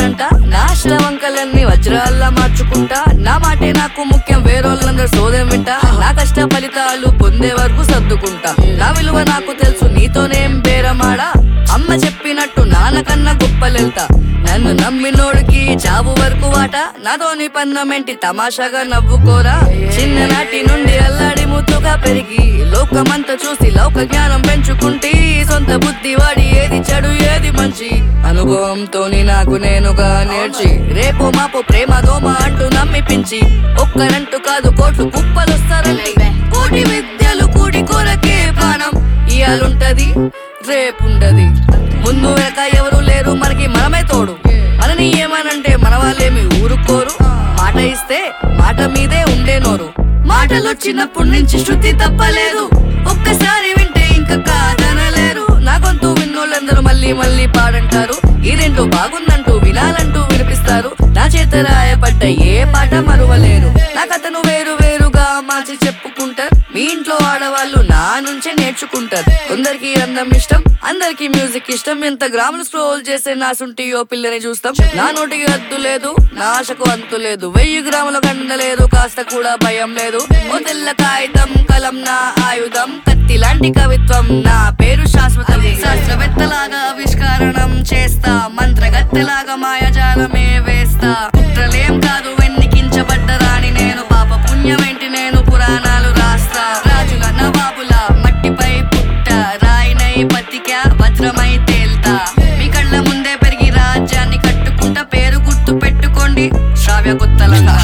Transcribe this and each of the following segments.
చేస్తానంట నా అష్టవంకలన్నీ వజ్రాల్లా మార్చుకుంటా నా మాటే నాకు ముఖ్యం వేరోళ్ళందరూ సోదం వింటా నా కష్ట ఫలితాలు పొందే వరకు సర్దుకుంటా నా విలువ నాకు తెలుసు నీతోనేం బేరమాడా అమ్మ చెప్పినట్టు నాన్నకన్నా గొప్పలెళ్తా నన్ను నమ్మినోడికి చావు వరకు వాట నాతోని పందమేంటి తమాషాగా నవ్వుకోరా చిన్ననాటి నుండి అల్లాడి ముద్దుగా పెరిగి లోకమంతా చూసి లోక జ్ఞానం పెంచుకుంటే సొంత బుద్ధి వాడి ఏది చెడు ఏది మంచి అనుభవంతోని నాకు నేనుగా నేర్చి రేపు మాపు ప్రేమ దోమ అంటూ నమ్మిపించి ఒక్కరంటూ కాదు కోట్లు కుప్పలొస్తారండి కోటి విద్యలు కూడి కొరకే ప్రాణం ఇయాలుంటది రేపుంటది ముందు వెనక ఎవరు లేరు మనకి మనమే తోడు మనని ఏమనంటే మన వాళ్ళేమి ఊరుకోరు మాట ఇస్తే మాట మీదే ఉండే నోరు మాటలు చిన్నప్పటి నుంచి శృతి తప్పలేదు ఒక్కసారి వింటే ఇంకా కాదనలేరు నా గొంతు విన్నోళ్ళందరూ మళ్ళీ మళ్ళీ పాడంటారు ఇదేంటో బాగుందంటూ వినాలంటూ వినిపిస్తారు నా చేత రాయబడ్డ ఏ పాట మరువలేరు నా కథను వేరు వేరుగా మార్చి చెప్పుకుంటారు మీ ఇంట్లో ఆడవాళ్ళు నా నుంచే నేర్చుకుంటారు కొందరికి అందం ఇష్టం అందరికి మ్యూజిక్ ఇష్టం ఎంత గ్రాములు స్క్రోల్ చేసే నా సుంటి ఓ పిల్లని చూస్తాం నా నోటికి హద్దు లేదు నా ఆశకు అంతు లేదు వెయ్యి గ్రాముల కండ లేదు కాస్త కూడా భయం లేదు ఓ తెల్ల కాగితం కలం నా ఆయుధం కత్తి లాంటి కవిత్వం నా పేరు శాశ్వతం శాస్త్రవేత్తలాగా ఆవిష్కరణం చేస్తా మంత్రగత్తెలాగా మాయాజాలమే వేస్తా కుట్రలేం కాదు వెన్నికించబడ్డ రాణి నేను పాప పుణ్యమేంటి నేను పురాణాలు రాస్తా రాజుల నవాబుల మట్టిపై పుట్ట రాయినై బతికా వజ్రమై తేల్తా మీ కళ్ళ ముందే పెరిగి రాజ్యాన్ని కట్టుకుంటా పేరు గుర్తు పెట్టుకోండి శ్రావ్య గుత్తలంగా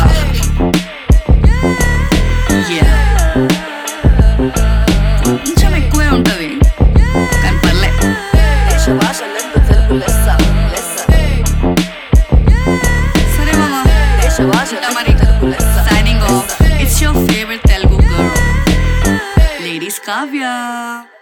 Yeah. కొంచెం ఎక్కువే ఉంటది కానీ పర్లే దేశ భాషలందు తెలుగు లెస్స లెస్స సరే మామా దేశ భాష మరి signing off it's your favourite Telugu girl ladies Kavya